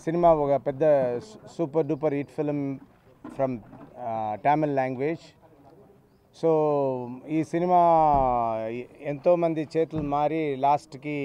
Cinema ఒక పెద్ద super duper hit film from Tamil language so ఈ సినిమా ఎంతోమంది చేతులు మారి లాస్ట్కి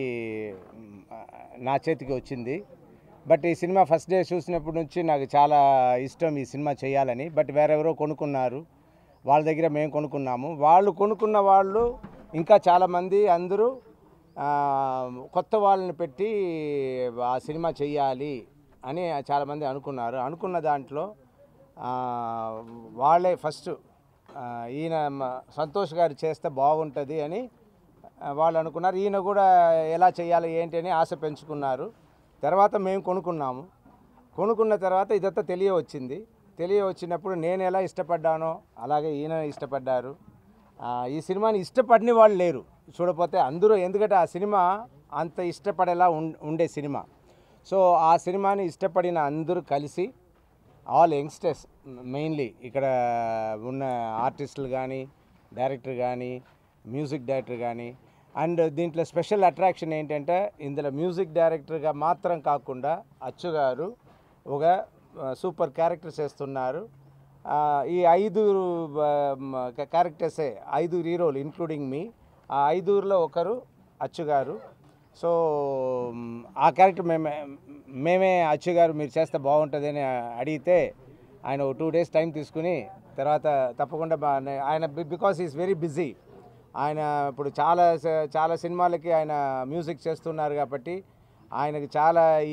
నా చేతికి వచ్చింది బట్ ఈ సినిమా ఫస్ట్ డే చూసినప్పటి నుంచి నాకు చాలా ఇష్టం ఈ సినిమా చేయాలని బట్ వేరెవరో కొనుక్కున్నారు వాళ్ళ దగ్గర మేము కొనుక్కున్నాము వాళ్ళు కొనుక్కున్న వాళ్ళు ఇంకా చాలామంది అందరూ ఆ, కొత్త వాళ్ళని పెట్టి ఆ సినిమా చెయ్యాలి అని చాలామంది అనుకున్నారు అనుకున్న దాంట్లో ఆ, వాళ్ళే ఫస్ట్ ఆ, ఈయన మ- సంతోష్ గారు చేస్తే బాగుంటుంది అని ఆ, వాళ్ళు అనుకున్నారు ఈయన కూడా ఎలా చేయాలి ఏంటి అని ఆశ పెంచుకున్నారు తర్వాత మేము కొనుక్కున్నాము కొనుక్కున్న తర్వాత ఇదంతా తెలియ వచ్చింది తెలియ వచ్చినప్పుడు నేను ఎలా ఇష్టపడ్డానో అలాగే ఈయన ఇష్టపడ్డారు ఆ, ఈ సినిమాని ఇష్టపడిన వాళ్ళు లేరు చూడపోతే అందరూ ఎందుకంటే ఆ సినిమా అంత ఇష్టపడేలా ఉం- ఉండే సినిమా సో ఆ సినిమాని ఇష్టపడిన అందరూ కలిసి ఆల్ యంగ్స్టర్స్ మెయిన్లీ ఇక్కడ ఉన్న ఆర్టిస్టులు కానీ డైరెక్టర్ కానీ మ్యూజిక్ డైరెక్టర్ కానీ అండ్ దీంట్లో స్పెషల్ అట్రాక్షన్ ఏంటంటే ఇందులో మ్యూజిక్ డైరెక్టర్గా మాత్రం కాకుండా అచ్చు గారు ఒక సూపర్ క్యారెక్టర్ చేస్తున్నారు ఆ, ఈ ఐదుగురు క్యారెక్టర్సే ఐదుగురు హీరోలు ఇంక్లూడింగ్ మీ ఆ ఐదుగురిలో ఒకరు అచ్చు గారు సో మ్, ఆ క్యారెక్టర్ మేమే మేమే అచ్చు గారు మీరు చేస్తే బాగుంటుంది అని అడిగితే ఆయన టూ డేస్ టైం తీసుకుని తర్వాత తప్పకుండా బా- ఆయన బికాస్ ఈజ్ వెరీ బిజీ ఆయన ఇప్పుడు చాలా స- చాలా సినిమాలకి ఆయన మ్యూజిక్ చేస్తున్నారు కాబట్టి ఆయనకి చాలా ఈ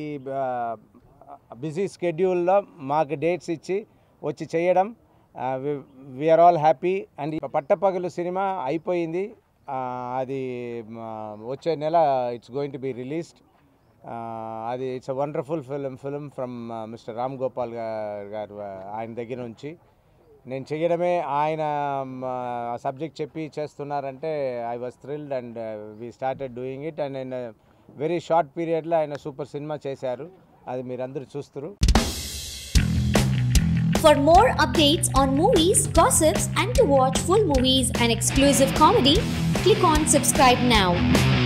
బిజీ స్కెడ్యూల్లో మాకు డేట్స్ ఇచ్చి వచ్చి చేయడం we are all happy and Pattapagalu సినిమా అయిపోయింది ఆ, అది మ, వచ్చే నెల it's going to be released అది it's a wonderful film film from mister Ram Gopal గా- గారు ఆ, ఆయన దగ్గర నుంచి నేను చేయడమే ఆయన సబ్జెక్ట్ చెప్పి చేస్తున్నారంటే I was thrilled and we started doing it and ఆయన వెరీ షార్ట్ పీరియడ్లో ఆయన సూపర్ సినిమా చేశారు అది మీరందరూ చూస్తారు For more updates on movies, gossips, and to watch full movies and exclusive comedy, click on subscribe now.